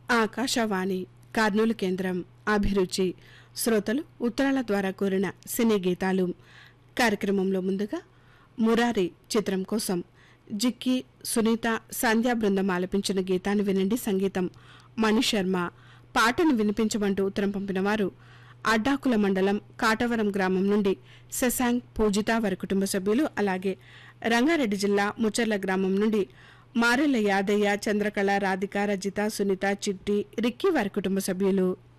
ఆకాశవాణి కర్నూలు కేంద్రం అభిరుచి శ్రోతలు ఉత్తరాల ద్వారా కోరిన సినీ గీతాలు కార్యక్రమంలో ముందుగా మురారి చిత్రం కోసం జిక్కి సునీత సంధ్యా బృందం ఆలపించిన గీతాన్ని వినండి సంగీతం మణి శర్మ పాటను వినిపించమంటూ ఉత్తరం పంపిన వారు అడ్డాకుల మండలం కాటవరం గ్రామం నుండి శశాంక్ పూజిత వారి కుటుంబ సభ్యులు అలాగే రంగారెడ్డి జిల్లా ముచ్చర్ల గ్రామం నుండి మారెల యాదయ్య చంద్రకళ రాధిక రజిత సునీత చిట్టి రిక్కీ వారి కుటుంబ సభ్యులు